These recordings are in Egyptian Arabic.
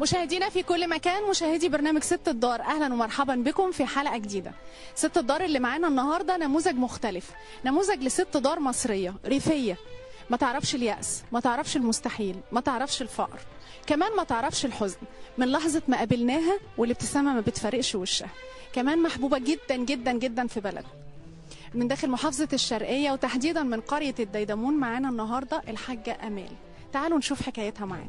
مشاهدينا في كل مكان مشاهدي برنامج ست الدار اهلا ومرحبا بكم في حلقه جديده ست الدار اللي معانا النهارده نموذج مختلف نموذج لست دار مصريه ريفيه ما تعرفش اليأس ما تعرفش المستحيل ما تعرفش الفقر كمان ما تعرفش الحزن من لحظة ما قابلناها والابتسامة ما بتفارقش وشها كمان محبوبة جدا جدا جدا في بلد من داخل محافظة الشرقية وتحديدا من قرية الديدمون معانا النهاردة الحاجة أمال تعالوا نشوف حكايتها معانا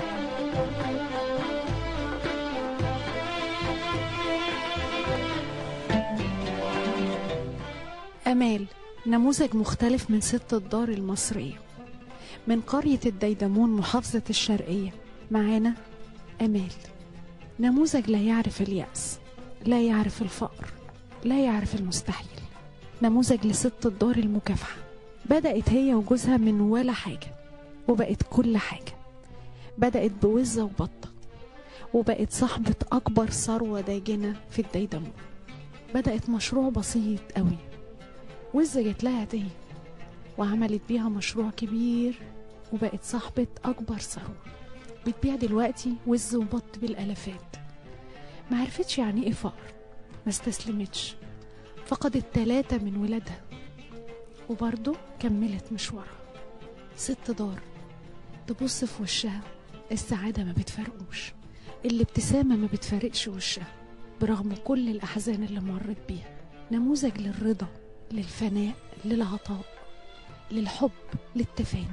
أمال نموذج مختلف من ست الدار المصرية من قرية الديدمون محافظة الشرقية معانا أمال نموذج لا يعرف اليأس لا يعرف الفقر لا يعرف المستحيل نموذج لست الدار المكافحة بدأت هي وجوزها من ولا حاجة وبقت كل حاجة بدأت بوزة وبطة وبقت صاحبة أكبر ثروة داجنة في الديدمون بدأت مشروع بسيط قوي وزة جت لها هدية وعملت بيها مشروع كبير وبقت صاحبة أكبر ثروة بتبيع دلوقتي وز وبط بالالافات ما عرفتش يعني ايه فقر ما استسلمتش فقدت ثلاثة من ولادها وبرضه كملت مشوارها ست دار تبص في وشها السعادة ما بتفرقوش الابتسامة ما بتفارقش وشها برغم كل الأحزان اللي مرت بيها نموذج للرضا للفناء للعطاء للحب للتفاني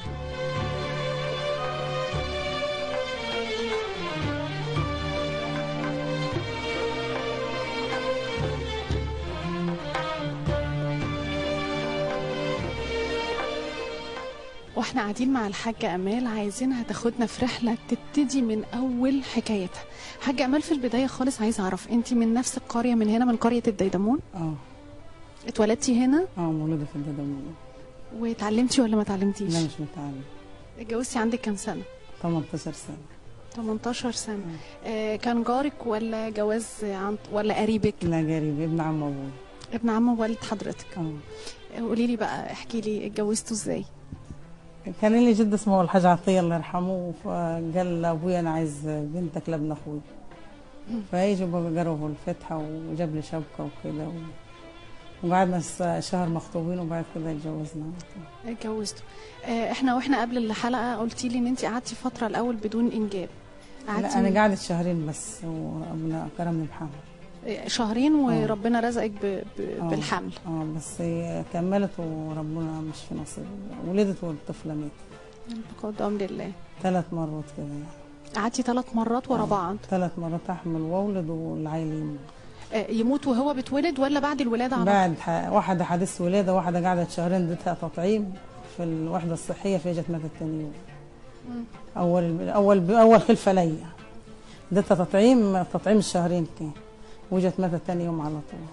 واحنا قاعدين مع الحاجة أمال عايزينها تاخدنا في رحلة تبتدي من أول حكايتها حاجة أمال في البداية خالص عايزة أعرف أنت من نفس القرية من هنا من قرية الديدمون اه اتولدتي هنا اه مولودة في الددمون واتعلمتي ولا ما اتعلمتيش لا مش متعلم اتجوزتي عندك كام سنة 18 سنة 18 سنة آه كان جارك ولا جواز عن ولا قريبك لا قريب ابن عم ابوي ابن عم والد حضرتك اه قولي لي بقى احكي لي اتجوزتوا ازاي كان لي جد اسمه الحاج عطية الله يرحمه فقال لابويا انا عايز بنتك لابن اخوي فيجوا بقى جربوا الفتحة وجاب لي شبكة وكده و... وقعدنا س- شهر مخطوبين وبعد كده اتجوزنا اتجوزتوا آه احنا واحنا قبل الحلقة قلتي لي ان انت قعدتي فترة الاول بدون انجاب لا انا قعدت شهرين بس وربنا كرمني بحمل آه، شهرين وربنا رزقك ب... ب... آه. بالحمل اه بس هي كملت وربنا مش في نصيب ولدت والطفلة مات بقدام لله ثلاث مرات كده يعني قعدتي ثلاث مرات ورا آه. بعض ثلاث مرات احمل واولد والعيل يموت آه، يموت وهو بتولد ولا بعد الولادة على طول؟ بعد ح... واحدة حديث ولادة واحدة قعدت شهرين اديتها تطعيم في الوحدة الصحية فاجت ماتت تاني يوم أول أول أول خلفة ليا اديتها تطعيم تطعيم الشهرين كان وجت ماتت تاني يوم على طول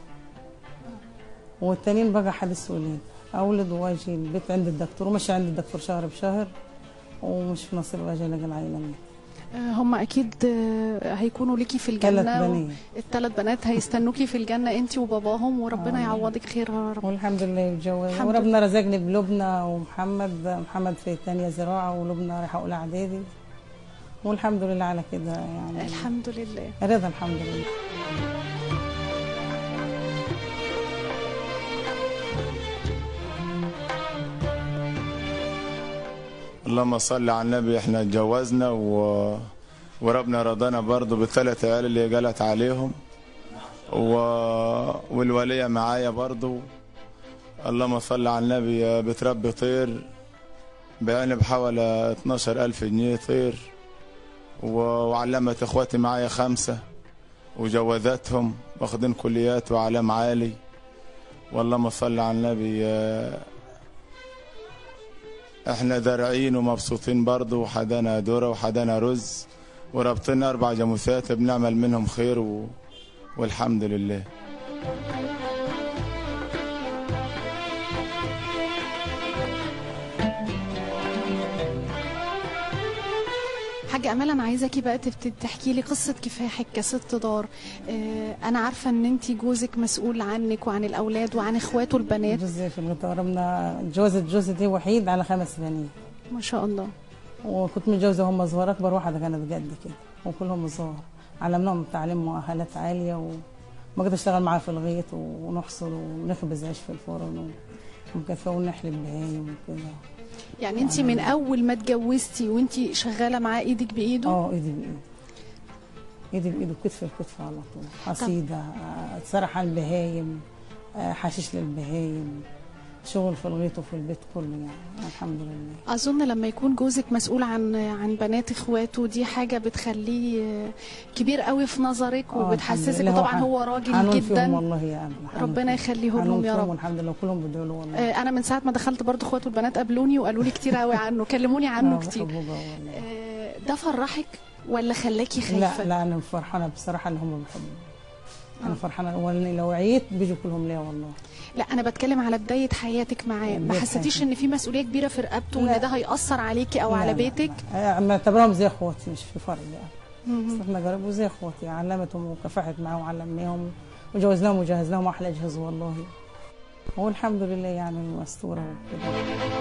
والتانيين بقى حديث ولادة أولد وأجي البيت عند الدكتور ومشي عند الدكتور شهر بشهر ومش في نصيب أجي ألاقي العيلة ماتت. آه، هم اكيد آه، هيكونوا ليكي في الجنة ثلاث و- بنات الثلاث بنات هيستنوكي في الجنة انت وباباهم وربنا آه. يعوضك خير يا رب والحمد لله اتجوز الحمد وربنا رزقني بلبنى ومحمد محمد في تانية زراعة ولبنى رايحة أولى إعدادي والحمد لله على كده يعني الحمد لله رضا الحمد لله اللهم صل على النبي احنا اتجوزنا و... وربنا رضانا برضو بالثلاث عيال اللي جالت عليهم و... والولية معايا برضو اللهم صل على النبي بتربي طير بعني بحوالي 12 ألف جنيه طير و... وعلمت اخواتي معايا خمسة وجوزتهم واخدين كليات وعلام عالي واللهم صل على النبي احنا زارعين ومبسوطين برضه وحدانا ذره وحدانا رز ورابطين اربع جاموسات بنعمل منهم خير و... والحمد لله حاجة أمال أنا عايزاكي بقى تبت- تحكي لي قصة كفاحك كست دار آه، أنا عارفة إن أنت جوزك مسؤول عنك وعن الأولاد وعن إخواته البنات جوزي في الغطاء ربنا اتجوزت جوزتي وحيد على خمس بنين ما شاء الله وكنت متجوزة هم صغار أكبر واحدة كانت قد كده وكلهم صغار علمناهم تعليم مؤهلات عاليه وما قدرت اشتغل معاه في الغيط ونحصل ونخبز عيش في الفرن ومكفى ونحلب بهايم وكده يعني انت من اول ما اتجوزتي وانت شغاله معاه ايدك بايده اه ايدي بايدي ايدي بايده كتف لكتف على طول حصيده آه، سرح على البهايم آه، حشيش للبهايم شغل في الغيط وفي البيت كله يعني الحمد لله اظن لما يكون جوزك مسؤول عن عن بنات اخواته دي حاجه بتخليه كبير قوي في نظرك آه، وبتحسسك الحمد لله. وطبعا حن- هو راجل حنون فيهم جدا والله يا قبل ربنا يخليهم لهم يا رب والحمد لله كلهم بيدعوا له والله آه، انا من ساعه ما دخلت برضو اخواته البنات قابلوني وقالوا لي كتير قوي عنه كلموني عنه آه، كتير بحبه بقى والله. آه، ده فرحك ولا خلاكي لا خايفه لا انا فرحانه بصراحه اللي هم بيحبوني انا فرحانه ولا لو عييت بيجوا كلهم ليا والله لا انا بتكلم على بدايه حياتك معاه ما بداية حسيتيش حياتي. ان في مسؤوليه كبيره في رقبته لا. وان ده هياثر عليكي او لا، على لا، بيتك لا. ما اعتبرهم زي اخواتي مش في فرق يعني مهم. بس احنا قريب زي اخواتي علمتهم وكافحت معاهم وعلمناهم وجوزناهم وجهزناهم احلى جهاز والله والحمد لله يعني مستوره وكده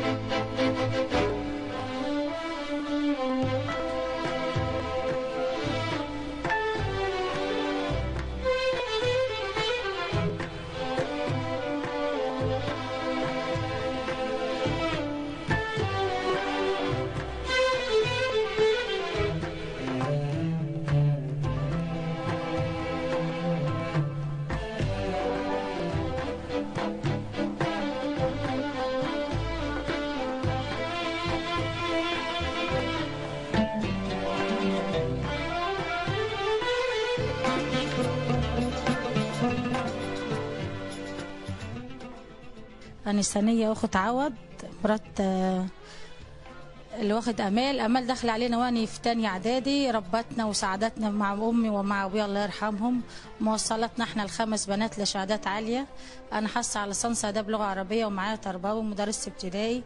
أنا سنية أخت عوض مرات آه، اللي واخد أمال أمال داخل علينا وأني في تانية إعدادي ربتنا وساعدتنا مع أمي ومع أبويا الله يرحمهم موصلتنا إحنا الخمس بنات لشهادات عالية أنا حاسة على لسان آداب لغة عربية ومعايا تربوي ومدرس ابتدائي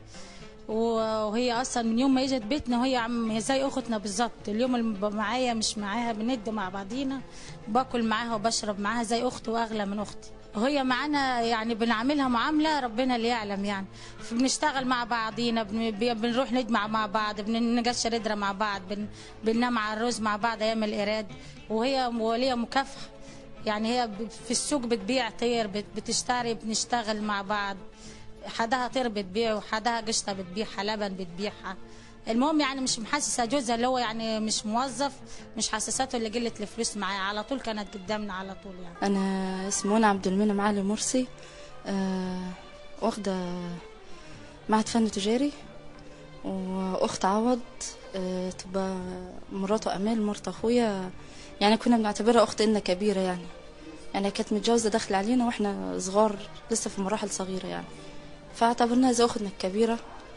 وهي اصلا من يوم ما اجت بيتنا وهي عم هي زي اختنا بالظبط اليوم اللي ببقى معايا مش معاها بند مع بعضينا باكل معاها وبشرب معاها زي اختي واغلى من اختي وهي معانا يعني بنعملها معامله ربنا اللي يعلم يعني بنشتغل مع بعضينا بن- بي- بنروح نجمع مع بعض بنجشر ردره مع بعض بن بننام على الرز مع بعض ايام الإيراد وهي وليها مكافحه يعني هي ب- في السوق بتبيع طير بت- بتشتري بنشتغل مع بعض حدها طير بتبيع وحدها قشطه بتبيعها لبن بتبيعها المهم يعني مش محسسه جوزها اللي هو يعني مش موظف مش حسسته اللي قله الفلوس معاه على طول كانت قدامنا على طول يعني أنا اسمي منى عبد المنعم علي مرسي آه، واخدة معهد فن تجاري وأخت عوض آه، تبقى مراته أمال مرت أخويا يعني كنا بنعتبرها أخت إلنا كبيرة يعني يعني كانت متجوزة داخل علينا وإحنا صغار لسه في مراحل صغيرة يعني فاعتبرناها زي أختنا الكبيرة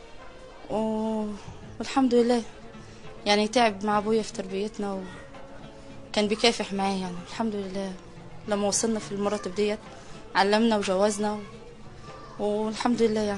و... والحمد لله يعني تعب مع أبويا في تربيتنا وكان بيكافح معايا يعني الحمد لله لما وصلنا في المراتب ديت علمنا وجوزنا و... والحمد لله يعني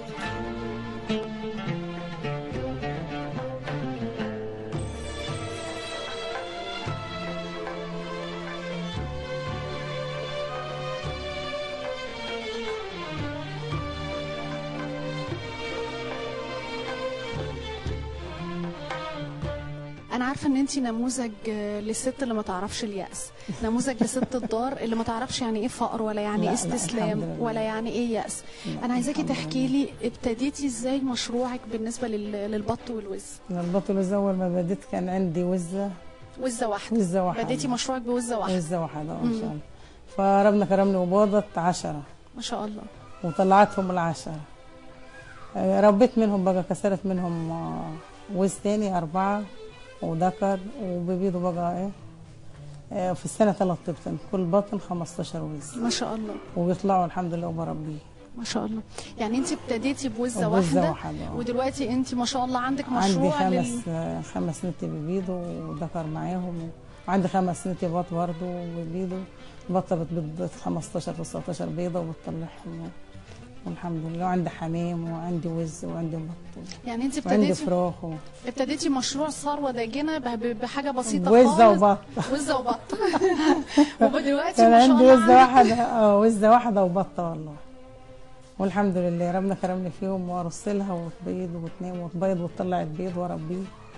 انا عارفه ان انت نموذج آه، للست اللي ما تعرفش اليأس نموذج لست الدار اللي ما تعرفش يعني ايه فقر ولا يعني لا، ايه لا، الحمد استسلام لله. ولا يعني ايه يأس لا، انا عايزاكي الحمد تحكي لي ابتديتي ازاي مشروعك بالنسبه لل- للبط والوز أنا البطل الوزة أول ما بديت كان عندي وزة وزه واحده وزة واحدة بديتي مشروعك بوزه واحده وزة واحدة اه مم. إن شاء الله فربنا كرمني وباضت عشرة ما شاء الله وطلعتهم العشرة آه، ربيت منهم بقى كسرت منهم آه، وز تاني أربعة وذكر وبيبيضوا بقى إيه آه، في السنة ثلاث طبتين كل بطن 15 وز ما شاء الله وبيطلعوا الحمد لله وبربيه ما شاء الله يعني انت ابتديتي بوزه وبوزة واحده واحدة آه. ودلوقتي انت ما شاء الله عندك عندي مشروع خمس لل... آه، خمس نتي بيبيضوا وذكر معاهم وعندي خمس نتي بط برضه وبيبيضوا البطة بتبيض 15 19 بيضة وبتطلعهم والحمد لله وعندي حمام وعندي وز وعندي بط يعني انت وعندي ابتديتي فراخ و... ابتديتي مشروع ثروه داجنه ب- ب- بحاجه بسيطه وزة خالص وبط وزه وبط ودلوقتي كان ما شاء عندي الله وزة عندك واحدة اه وزة واحدة وبطة والله والحمد لله ربنا كرمني فيهم وارسلها وتبيض وتنام وتبيض وتطلع البيض واربيه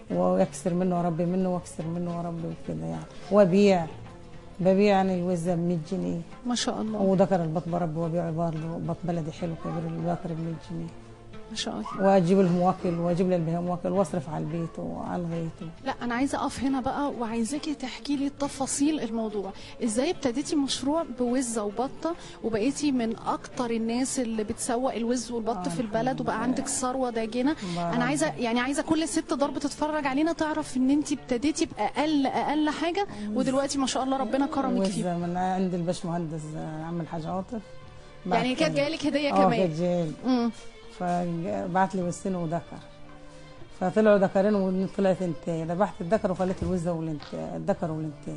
واكسر منه واربي منه واكسر منه واربي وكده يعني وابيع ببيع يعني الوزه ب 100 جنيه ما شاء الله وذكر البط بربي وابيع برضه بط بلدي حلو كبير البكر ب 100 جنيه ما شاء الله واجيب لهم واكل واجيب للبهيم واكل واصرف على البيت وعلى الغيط لا انا عايزه اقف هنا بقى وعايزاكي تحكي لي تفاصيل الموضوع ازاي ابتديتي مشروع بوزه وبطه وبقيتي من اكتر الناس اللي بتسوق الوز والبط آه، في البلد الحمد وبقى لله. عندك ثروه داجنه بارك انا عايزه يعني عايزه كل ست ضرب تتفرج علينا تعرف ان انت ابتديتي باقل اقل حاجه ودلوقتي ما شاء الله ربنا كرمك فيه وزه من عند الباشمهندس عم الحاج عاطف بعت يعني كانت لي- جايه لك هديه اه كانت كمان جاية امم فبعت لي وزتين وذكر فطلعوا ذكرين وطلعت انتاي ذبحت الذكر وخليت الوزه والانتاي الذكر والانتاي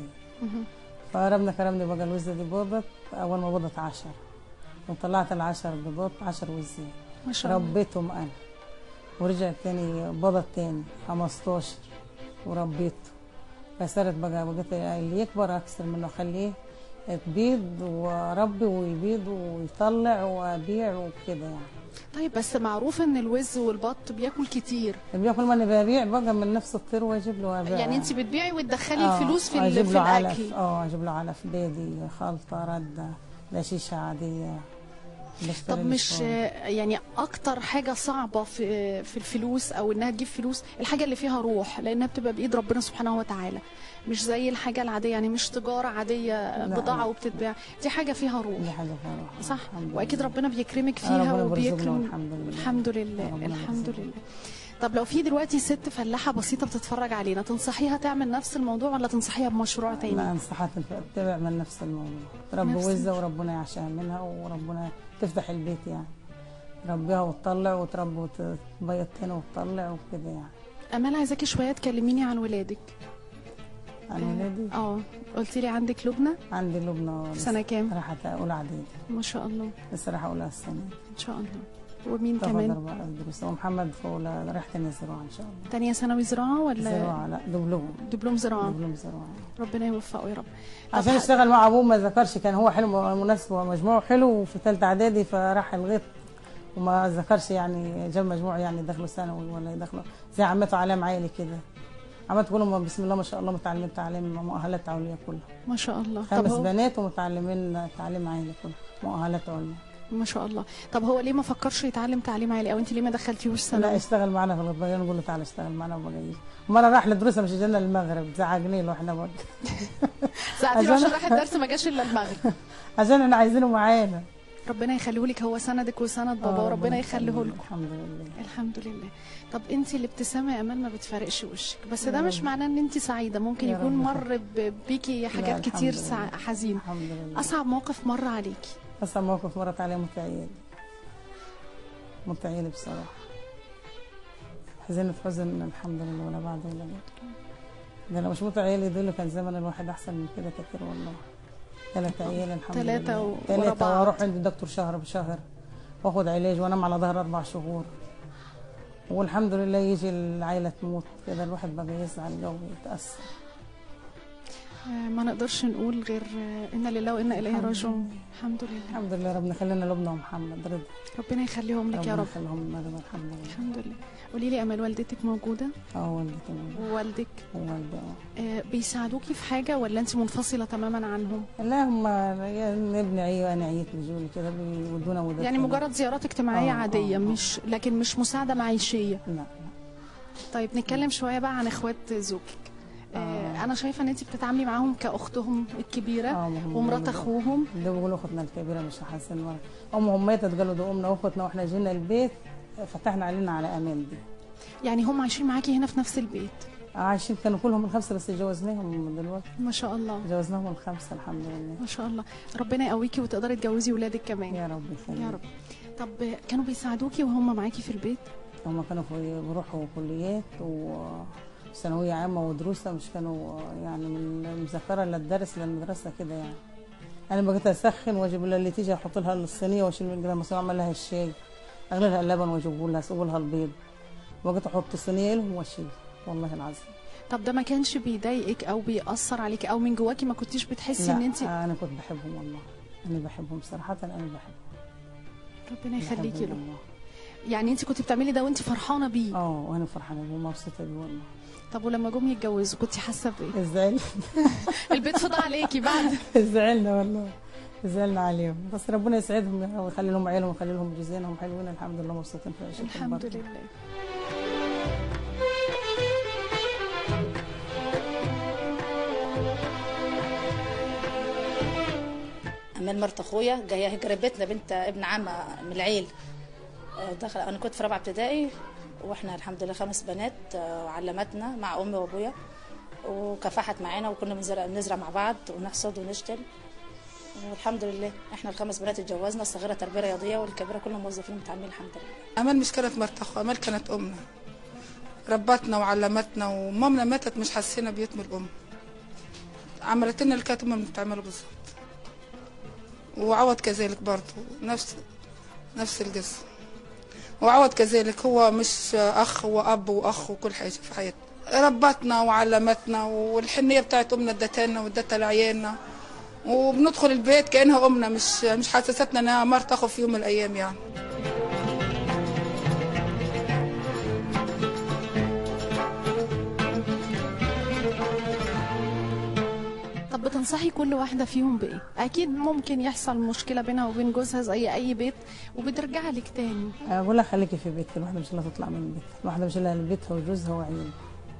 فربنا كرمني بقى الوزه دي بيضت اول ما بيضت عشر وطلعت العشر بيضات عشر وزين ما شاء الله ربيتهم انا ورجع تاني بيضت تاني 15 وربيته فصارت بقى بقيت اللي يكبر اكثر منه اخليه تبيض وربي ويبيض ويطلع وابيع وكده يعني طيب بس معروف ان الوز والبط بياكل كتير بياكل ما انا ببيع بقى من نفس الطير واجيب له وابيع يعني انت بتبيعي وتدخلي آه، الفلوس في, ال- اجيب في له الاكل علف اه اجيب له علف بيدي خلطه رده لا شيشه عاديه بشتري طب له مش شوية. يعني اكتر حاجه صعبه في في الفلوس او انها تجيب فلوس الحاجه اللي فيها روح لانها بتبقى بايد ربنا سبحانه وتعالى مش زي الحاجه العاديه يعني مش تجاره عاديه لا، بضاعه لا. وبتتباع دي حاجه فيها روح دي حاجه فيها روح. صح الحمد واكيد لله. ربنا بيكرمك آه، فيها ربنا بيرزقنا وبيكرم والحمد لله. الحمد لله ربنا الحمد بيرزقنا. لله طب لو في دلوقتي ست فلاحه بسيطه بتتفرج علينا تنصحيها تعمل نفس الموضوع ولا تنصحيها بمشروع لا تاني انصحها تتبع من نفس الموضوع رب نفس وزه وربنا يعشاها منها وربنا تفتح البيت يعني ربيها وتطلع وتربي وتبيض تاني وتطلع وكده يعني امال عايزاكي شويه تكلميني عن ولادك عن ولادي اه قلتي لي عندك لبنى عندي لبنى في سنه كام راحت اولى اعدادي ما شاء الله لسه رايحه اولى السنه ان شاء الله ومين تاخد كمان اربع دروس ومحمد في اولى رايح تاني زراعه ان شاء الله تانية ثانوي زراعة ولا زراعه لا دبلوم دبلوم زراعة دبلوم زراعه ربنا يوفقه يا رب طب عشان ح- يشتغل مع ابوه ما ذكرش كان هو حلو مناسب ومجموعه حلو وفي ثالثه اعدادي فراح الغيط وما ذكرش يعني جاب مجموع يعني يدخله ثانوي ولا يدخله زي عمته علام عالي كده عمته كلهم بسم الله ما شاء الله متعلمين تعليم مؤهلات عليا كلها ما شاء الله طب خمس هو بنات ومتعلمين تعليم عالي كلها مؤهلات عليا ما شاء الله طب هو ليه ما فكرش يتعلم تعليم عالي او انت ليه ما دخلتيهوش لا ثانوي اشتغل معانا في الغيط نقول له تعالى اشتغل معانا وبقى يجي مره راح لدروسه مش جانا المغرب زعجني له احنا برضه ساعتين عشان- عشان راح الدرس ما جاش الا المغرب عشان احنا عايزينه معانا ربنا يخليه لك هو سندك وسند بابا آه، وربنا يخليه لكم الحمد لله الحمد لله طب انت الابتسامه يا امال ما بتفارقش وشك بس ده يا مش رب. معناه ان انت سعيده ممكن يا يكون رب. مر ب- بيكي حاجات الحمد كتير لله. سع... حزين الحمد لله اصعب موقف مر عليكي بس موقف مرت عليه متعيل متعيل بصراحة حزنت حزن الحمد لله ولا بعد ولا بعد ده لو مش متعيل يدل كان زمن الواحد أحسن من كده كتير والله ثلاثة عيال الحمد تلاتة لله و- ورا ثلاثة بعض. وأروح عند الدكتور شهر بشهر وآخد علاج وأنام على ظهر أربع شهور والحمد لله يجي العيلة تموت كده الواحد بقى يزعل جو يتأثر آه، ما نقدرش نقول غير آه، انا لله وانا اليه الحمد راجعون الحمد لله الحمد لله ربنا خلينا لبنى ومحمد رضا ربنا يخليهم لك يا ربنا رب يخليهم لنا رضا الحمد لله الحمد لله قولي لي امل والدتك موجوده اه والدتي موجودة. ووالدك ووالدي اه آه، بيساعدوكي في حاجه ولا انت منفصله تماما عنهم لا هم يعني ابني عي وانا عييت بيجوني كده بيودونا ودات يعني مجرد زيارات اجتماعيه آه، عاديه آه، آه. مش لكن مش مساعده معيشيه لا لا طيب نتكلم شويه بقى عن اخوات زوجك آه، آه. انا شايفه ان انت بتتعاملي معاهم كاختهم الكبيره اه ما هم ومرات بيقولوا- اخوهم ده بيقولوا اختنا الكبيره مش حاسين ولا امهم ماتت قالوا ده امنا واختنا واحنا جينا البيت فتحنا علينا على امان دي يعني هم عايشين معاكي هنا في نفس البيت عايشين كانوا كلهم الخمسه بس جوزناهم دلوقتي ما شاء الله جوزناهم الخمسه الحمد لله ما شاء الله ربنا يقويكي وتقدري تجوزي ولادك كمان يا رب يخليك يا رب طب كانوا بيساعدوكي وهم معاكي في البيت هم كانوا في بيروحوا كليات وثانويه عامه ودروسه مش كانوا يعني من المذاكره للدرس للمدرسه كده يعني انا بقيت اسخن واجيب لها اللي تيجي احط لها الصينيه واشيل من قدام مثلا اعمل لها الشاي اغلي لها اللبن واجيبه لها اسوق لها البيض بقيت احط الصينيه لهم واشيل والله العظيم طب ده ما كانش بيضايقك او بيأثر عليك او من جواكي ما كنتيش بتحسي ان لا انت انا كنت بحبهم والله انا بحبهم صراحه انا بحبهم ربنا يخليكي بحبهم له والله. يعني انت كنت بتعملي ده وانت فرحانه بيه اه وانا فرحانه بيه ومبسوطه بيه والله طب ولما جم يتجوزوا كنت حاسه بايه زعل البيت فضى عليكي بعد زعلنا والله زعلنا عليهم بس ربنا يسعدهم ويخلي لهم عيالهم ويخلي لهم جزينهم حلوين الحمد لله مبسوطين في عيشتهم الحمد برضه. لله من مرت اخويا جايه هي قريبتنا بنت ابن عم من العيل آه، دخل انا كنت في رابعه ابتدائي واحنا الحمد لله خمس بنات آه، وعلمتنا مع امي وابويا وكافحت معانا وكنا بنزرع بنزرع مع بعض ونحصد ونشتل والحمد لله احنا الخمس بنات اتجوزنا الصغيره تربيه رياضيه والكبيره كلهم موظفين متعاملين الحمد لله أمل مش كانت مرت أخو أمل كانت أمنا ربتنا وعلمتنا ومامنا ماتت مش حسينا بيتم الأم عملت لنا اللي كانت أمنا بتعمله بالظبط وعوض كذلك برضه نفس نفس القصة وعوض كذلك هو مش أخ هو أب وأخ وكل حاجة في حياتنا ربتنا وعلمتنا والحنية بتاعت أمنا ادتها لنا وادتها لعيالنا وبندخل البيت كأنها أمنا مش مش حسستنا إنها مرت أخو في يوم من الأيام يعني طب بتنصحي كل واحده فيهم بايه اكيد ممكن يحصل مشكله بينها وبين جوزها زي اي بيت وبترجع لك تاني اقول لها خليكي في بيتك الواحده مش اللي تطلع من بيتها الواحده مش اللي بيتها وجوزها وعيالها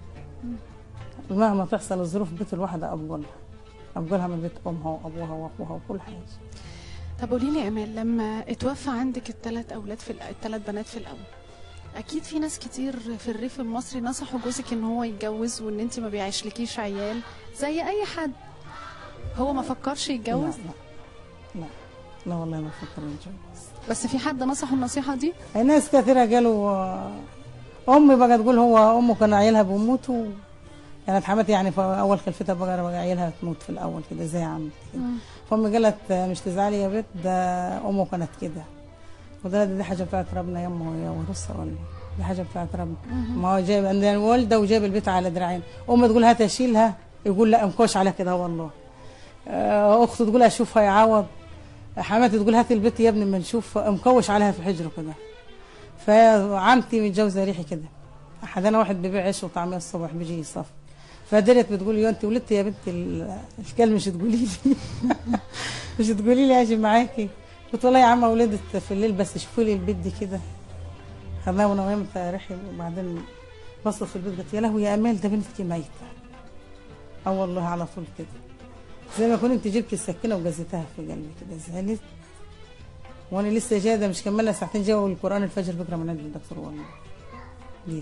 مهما تحصل الظروف بيت الواحده ابقولها ابقولها من بيت امها وابوها واخوها وكل حاجه طب قولي لي يا امال لما اتوفى عندك الثلاث اولاد في الثلاث بنات في الاول اكيد في ناس كتير في الريف المصري نصحوا جوزك ان هو يتجوز وان انت ما بيعيشلكيش عيال زي اي حد هو ما فكرش يتجوز لا لا لا لا والله ما فكر يتجوز بس في حد نصحه النصيحه دي هي ناس كثيرة قالوا آه، أمي بقى تقول هو أمه كان عيالها بيموتوا كانت حماتي يعني في أول خلفتها بقى بقى عيالها تموت في الأول كده زي عمتي كده فأمي قالت آه، مش تزعلي يا بنت ده أمه كانت كده وده دي حاجة بتاعت ربنا يمه يا ورثها ولا إيه؟ دي حاجة بتاعت ربنا ما هو جايب عندنا والدة وجايب البيت على دراعين أمي تقول هات أشيلها يقول لا مكوش على كده والله آه، أخته تقول أشوفها يعوض حماتي تقول هات البيت يا ابني ما نشوف مكوش عليها في حجره كده فعمتي متجوزه ريحي كده حدانا واحد بيبيع عيش وطعميه الصبح بيجي يصف فدرت بتقول لي انت ولدت يا بنت ال- الكلمه مش تقولي لي مش تقولي لي اجي معاكي قلت والله يا عم ولدت في الليل بس شوفوا لي البيت دي كده خدناها وانا نمت ريحي وبعدين بصت في البيت قلت يا لهوي يا امال ده بنتك ميته اه والله على طول كده زي ما كنت انت جبت السكينه وجزيتها في قلبي كده زعلت وانا لسه جايه ده مش كملنا ساعتين جايه والقران الفجر بكره من عند الدكتور والله ليه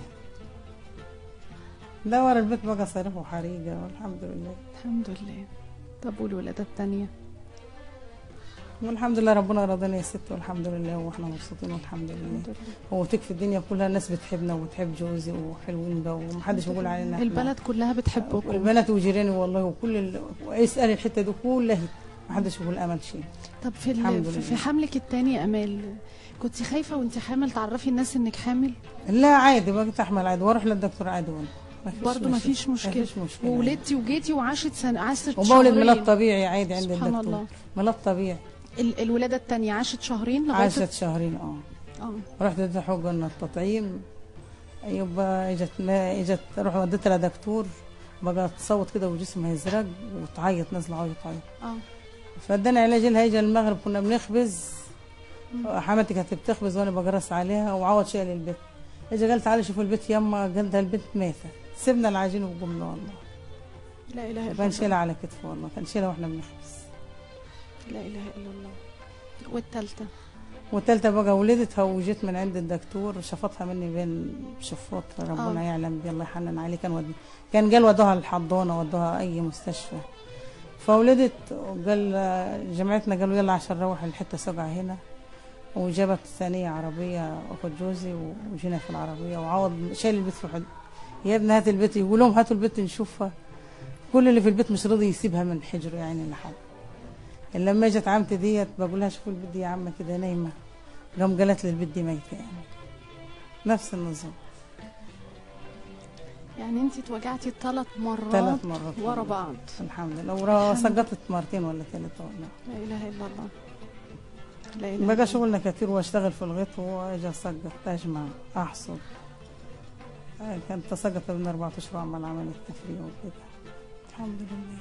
ده ورا البيت بقى صريخ وحريقه والحمد لله الحمد لله طب والولاده الثانيه والحمد لله ربنا رضانا يا ست والحمد لله واحنا مبسوطين والحمد لله وتكفي الدنيا كلها الناس بتحبنا وبتحب جوزي وحلوين بقى ومحدش بيقول علينا إحنا- البلد كلها بتحبكم البنات وجيراني والله وكل ال... اسال الحته دي كلها محدش يقول امل شيء طب في ال- الحمد في- لله. في حملك الثاني امال كنت خايفه وانت حامل تعرفي الناس انك حامل لا عادي بقيت احمل عادي واروح للدكتور عادي والله مفيش برضه ما فيش مشكله مفيش مشكله وولدتي وجيتي وعاشت سنه عاشت وبولد ميلاد شهرين طبيعي عادي عند سبحان الدكتور الله. ميلاد طبيعي ال- الولاده الثانيه عاشت شهرين لغايه عاشت شهرين اه اه رحت اديتها حقن التطعيم يبقى اجت ما اجت اروح وديتها لدكتور بقى تصوت كده وجسمها يزرق وتعيط نازله عيط عيط اه فادانا علاج لها اجى المغرب كنا بنخبز حماتي كانت بتخبز وانا بجرس عليها وعوض شايل البيت اجى قال تعالي شوفوا البيت يما قال ده البيت ماتت سيبنا العجين وقمنا والله لا اله الا كان الله شيلها على كتفه والله كان شيلها واحنا بنخبز لا اله الا الله والثالثه والتالتة بقى ولدتها وجيت من عند الدكتور شفطها مني بين شفاط ربنا آه. يعلم بيه الله يحنن عليه كان ودي كان قال ودوها الحضانة ودوها أي مستشفى فولدت وقال جمعتنا قالوا يلا عشان نروح الحتة سقعة هنا وجابت ثانية عربية أخت جوزي وجينا في العربية وعوض شايل البيت في حد يا ابني هات البيت يقول لهم هاتوا البيت نشوفها كل اللي في البيت مش راضي يسيبها من حجره يعني لحد لما اجت عمتي ديت بقول لها شوفوا البيت دي يا عمه كده نايمه قام قالت لي البيت دي ميته يعني نفس النظام يعني انت اتوجعتي ثلاث مرات ثلاث مرات ورا والله. بعض الحمد لله ورا سقطت مرتين ولا ثلاثه والله لا اله الا الله لا إله بقى إلا شغلنا كتير واشتغل في الغيط واجي اسقط اجمع احصد آه، كانت تسقط ابن اربع اشهر عمل عمليه تفريغ وكده الحمد لله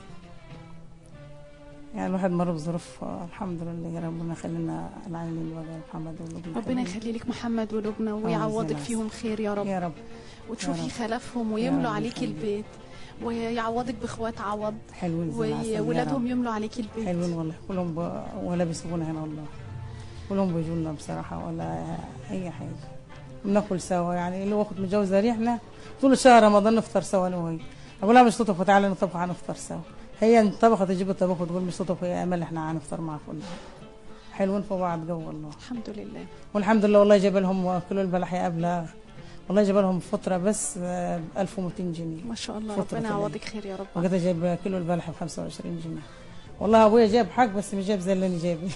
يعني الواحد مر بظروف آه، الحمد لله يا ربنا خلينا العالمين بقى محمد ولبنى ربنا يخلي لك محمد ولبنى ويعوضك زين فيهم خير يا رب يا رب وتشوفي رب. خلفهم يا ويملوا رب عليكي يخليك. البيت ويعوضك باخوات عوض حلوين زي العسل يا وولادهم رب. يملوا عليكي البيت حلوين والله كلهم ب... ولا بيسيبونا هنا والله كلهم بيجوا لنا بصراحة ولا أي حاجة بناكل سوا يعني اللي واخد متجوز احنا طول شهر رمضان نفطر سوا أنا وهي أقول لها مش تطبخ تعالى نطبخ هنفطر سوا هي طبخة تجيب الطبخ وتقول مش تطبخ يا أمل احنا هنفطر مع كلنا حلوين في بعض جو والله الحمد لله والحمد لله والله جاب لهم كيلو البلح قبلها والله جاب لهم فترة بس ب 1200 جنيه ما شاء الله فترة ربنا العيد. يعوضك خير يا رب وقتها جايب كيلو البلح ب 25 جنيه والله ابويا جاب حق بس مش جايب زي اللي انا جايبه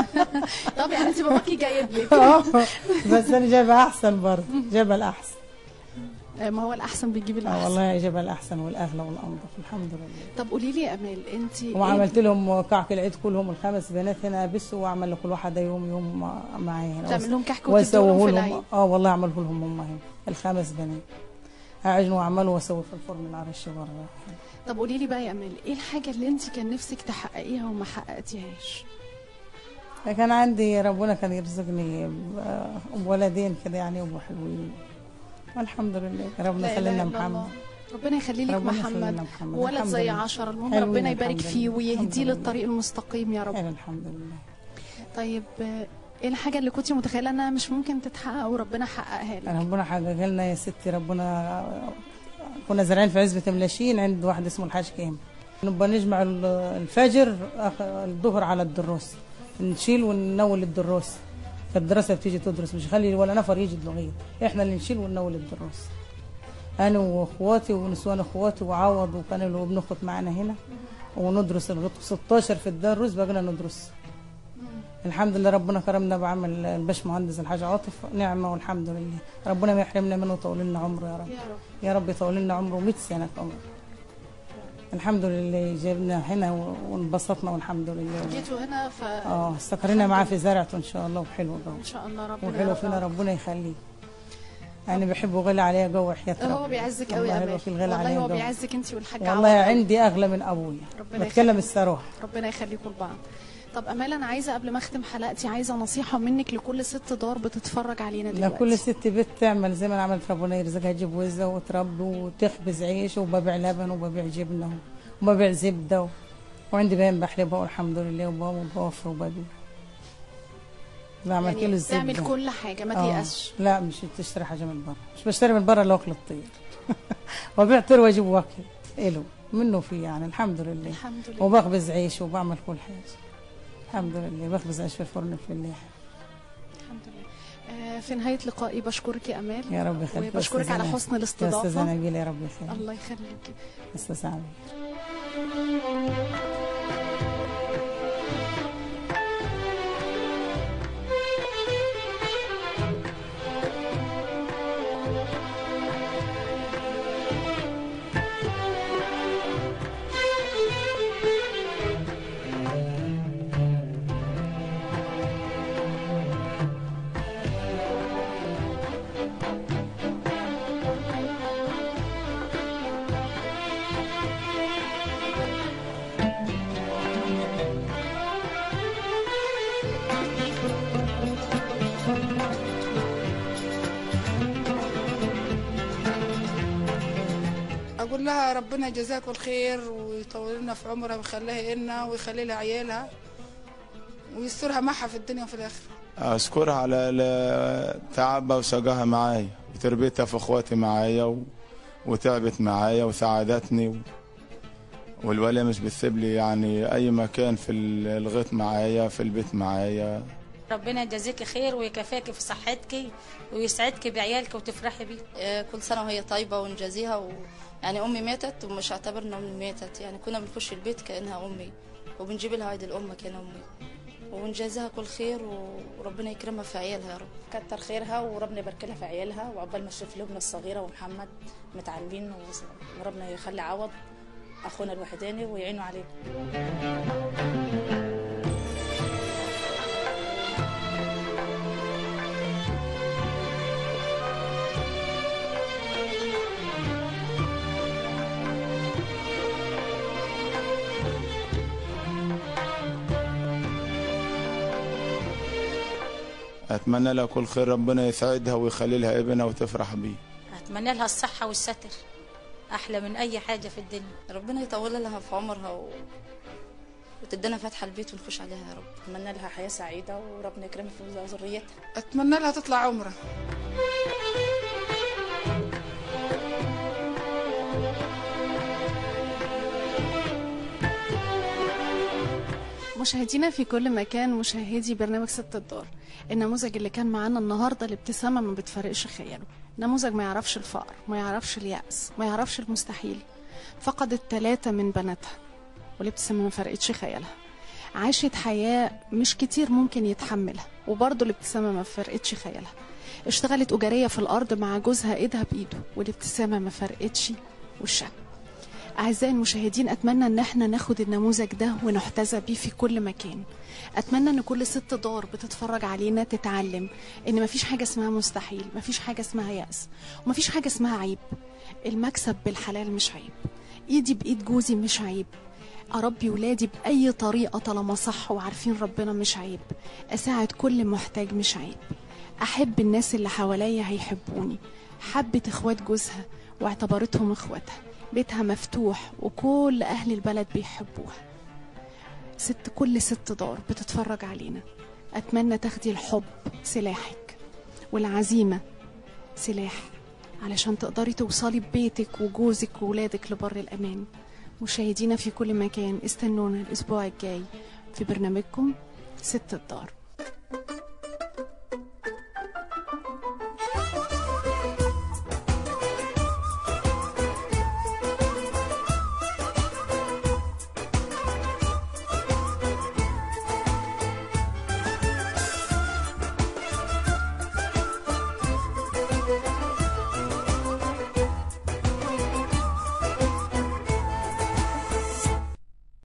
طب يعني انت باباكي جايب لك آه، بس انا جايبه احسن برضه جايبه الاحسن آه، ما هو الاحسن بيجيب اه الاحسن والله جايبه الاحسن والاغلى والانظف الحمد لله طب قولي لي يا امال انت وعملت لهم كعك العيد كلهم الخمس بنات هنا بس واعمل لكل واحده يوم يوم معايا هنا تعمل لهم كحك وتديهم واسويه في لهم العيد اه والله اعمله لهم هم هنا الخمس بنات اعجن واعمله واسوي في الفرن على الرش بره طب قولي لي بقى يا امال ايه الحاجه اللي انت كان نفسك تحققيها وما حققتيهاش كان عندي ربنا كان يرزقني ب- بولدين كده يعني وابو حلوين والحمد لله ربنا لا إله خلينا إلا محمد الله. ربنا يخلي لك ربنا محمد يخلينا محمد ولد الحمد زي لله. عشرة المهم حلوين ربنا يبارك الحمد فيه لله. ويهديه الحمد لله. للطريق المستقيم يا رب خير الحمد لله طيب آه، ايه الحاجه اللي كنتي متخيله انها مش ممكن تتحقق وربنا حققها لك ربنا حقق لنا يا ستي ربنا كنا زارعين في عزبة ملاشين عند واحد اسمه الحاج كيم نبقى نجمع ال- الفجر آخر- الظهر على الدروس نشيل وننول الدروس فالدراسة بتيجي تدرس مش خلي ولا نفر يجي اللغية احنا اللي نشيل وننول الدروس انا واخواتي ونسوان اخواتي وعوض وكان اللي بنخط معانا هنا وندرس الغط 16 في الدروس بقينا ندرس الحمد لله ربنا كرمنا بعمل الباش مهندس الحاج عاطف نعمه والحمد لله ربنا ما يحرمنا منه ويطول لنا عمره يا رب يا رب يا رب يطول لنا عمره 100 سنه عمر الحمد لله جبنا هنا و- وانبسطنا والحمد لله جيتوا هنا ف اه استقرينا معاه في زرعته ان شاء الله وحلو جو ان شاء الله ربنا وحلو فينا يرضى. ربنا يخليه انا بحبه غالي عليا جو حياه هو ربنا. بيعزك قوي والله يا هو امال في الغالي والله عليا هو جو. بيعزك انت والحاج والله عوض. عندي اغلى من ابويا ربنا بتكلم يخليك. الصراحه ربنا يخليكم لبعض طب امال انا عايزه قبل ما اختم حلقتي عايزه نصيحه منك لكل ست دار بتتفرج علينا دلوقتي لكل ست بيت تعمل زي ما انا عملت ربنا يرزقها تجيب وزه وتربي وتخبز عيش وببيع لبن وببيع جبنه وببيع زبده و... وعندي بين بحلبها والحمد لله وب- وبوفر وببيع بعمل كيلو يعني الزبده تعمل كل حاجه ما آه. تيأسش لا مش تشتري حاجه من بره مش بشتري من بره الا واكل الطير وبيع طير واجيب واكل إله منه فيه يعني الحمد لله الحمد لله وبخبز عيش وبعمل كل حاجه الحمد لله بخبز عيش في الفرن في الليل الحمد لله آه، في نهايه لقائي بشكرك يا امال يا رب يخليك وبشكرك أستاذة على نبيل. حسن يا استاذه الاستضافه نبيل يا رب يخليك الله يخليكي استاذ عبيد اقول لها ربنا يجزاك الخير ويطول لنا في عمرها ويخليها لنا ويخلي لها عيالها ويسترها معها في الدنيا وفي الاخره اشكرها على ال- تعبها وسقاها معايا وتربيتها في اخواتي معايا و... وتعبت معايا وساعدتني و... والوالية مش بتسيب لي يعني اي مكان في ال- الغيط معايا في البيت معايا ربنا يجازيكي خير ويكفاكي في صحتك ويسعدك بعيالك وتفرحي بيه آه، كل سنة وهي طيبة ونجازيها و... يعني أمي ماتت ومش اعتبرنا أمي ماتت يعني كنا بنخش البيت كأنها أمي وبنجيب لها عيد الأم كأنها أمي ونجازيها كل خير وربنا يكرمها في عيالها يا رب كتر خيرها وربنا يبارك لها في عيالها وعقبال ما تشوف لبنى الصغيره ومحمد متعلمين وربنا يخلي عوض اخونا الوحداني ويعينوا عليه اتمنى لها كل خير ربنا يسعدها ويخلي لها ابنها وتفرح بيه اتمنى لها الصحه والستر احلى من اي حاجه في الدنيا ربنا يطول لها في عمرها و... وتدينا فتحة البيت ونخش عليها يا رب اتمنى لها حياه سعيده وربنا يكرمها في ذريتها اتمنى لها تطلع عمره مشاهدينا في كل مكان مشاهدي برنامج ست الدار النموذج اللي كان معانا النهارده الابتسامه ما بتفرقش خياله نموذج ما يعرفش الفقر ما يعرفش اليأس ما يعرفش المستحيل فقدت ثلاثة من بناتها والابتسامة ما فرقتش خيالها عاشت حياة مش كتير ممكن يتحملها وبرضه الابتسامة ما فرقتش خيالها اشتغلت أجارية في الأرض مع جوزها إيدها بإيده والابتسامة ما فرقتش وشها أعزائي المشاهدين أتمنى إن احنا ناخد النموذج ده ونحتذى بيه في كل مكان أتمنى إن كل ست دار بتتفرج علينا تتعلم إن مفيش حاجة اسمها مستحيل مفيش حاجة اسمها يأس ومفيش حاجة اسمها عيب المكسب بالحلال مش عيب إيدي بإيد جوزي مش عيب أربي ولادي بأي طريقة طالما صح وعارفين ربنا مش عيب أساعد كل محتاج مش عيب أحب الناس اللي حواليا هيحبوني حبت إخوات جوزها واعتبرتهم إخواتها بيتها مفتوح وكل أهل البلد بيحبوها ست كل ست دار بتتفرج علينا أتمنى تاخدي الحب سلاحك والعزيمة سلاح علشان تقدري توصلي ببيتك وجوزك وولادك لبر الأمان مشاهدينا في كل مكان استنونا الأسبوع الجاي في برنامجكم ست الدار